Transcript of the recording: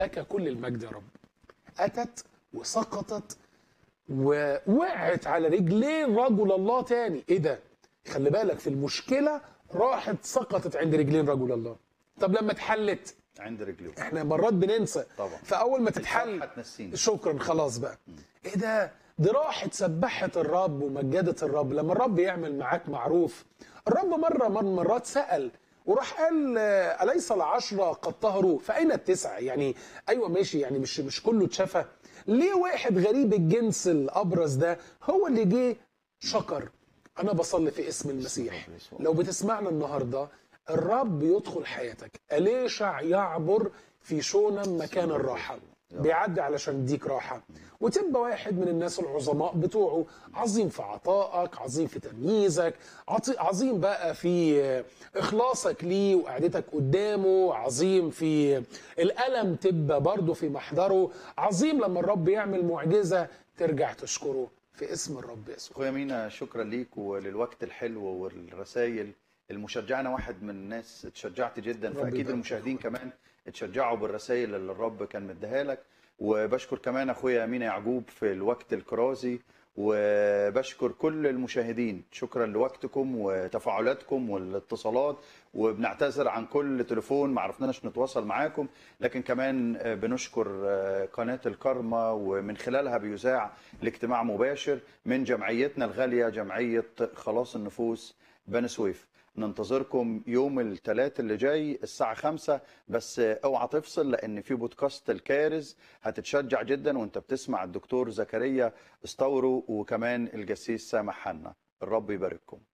لك كل المجد يا رب أتت وسقطت ووقعت على رجلين رجل الله تاني ايه ده خلي بالك في المشكلة راحت سقطت عند رجلين رجل الله طب لما اتحلت عند رجليه احنا مرات بننسى طبعا. فاول ما تتحل هتنسينا شكرا خلاص بقى ايه ده دي راحت سبحت الرب ومجدت الرب لما الرب يعمل معاك معروف الرب مره من مرات سال وراح قال آه، اليس العشره قد طهروا فاين التسعه يعني ايوه ماشي يعني مش مش كله اتشفى ليه واحد غريب الجنس الابرز ده هو اللي جه شكر انا بصلي في اسم المسيح الرب يسوع. لو بتسمعنا النهارده الرب يدخل حياتك أليشع يعبر في شونم مكان الراحة بيعدي علشان يديك راحة وتبقى واحد من الناس العظماء بتوعه عظيم في عطائك عظيم في تمييزك عطي- عظيم بقى في إخلاصك ليه وقعدتك قدامه عظيم في الألم تبقى برضه في محضره عظيم لما الرب يعمل معجزة ترجع تشكره في اسم الرب يسوع اخويا مينا شكرا ليك وللوقت الحلو والرسائل المشجعه انا واحد من الناس اتشجعت جدا رب فاكيد يبارك المشاهدين فيك. كمان اتشجعوا بالرسائل اللي الرب كان مديها لك وبشكر كمان اخويا مينا يعقوب في الوقت الكرازي وبشكر كل المشاهدين شكرا لوقتكم وتفاعلاتكم والاتصالات وبنعتذر عن كل تليفون ما عرفناش نتواصل معاكم لكن كمان بنشكر قناة الكرمة ومن خلالها بيذاع الاجتماع مباشر من جمعيتنا الغالية جمعية خلاص النفوس بني سويف ننتظركم يوم الثلاث اللي جاي الساعة خمسة بس اوعى تفصل لان في بودكاست الكارز هتتشجع جدا وانت بتسمع الدكتور زكريا استورو وكمان الجسيس سامح حنا الرب يبارككم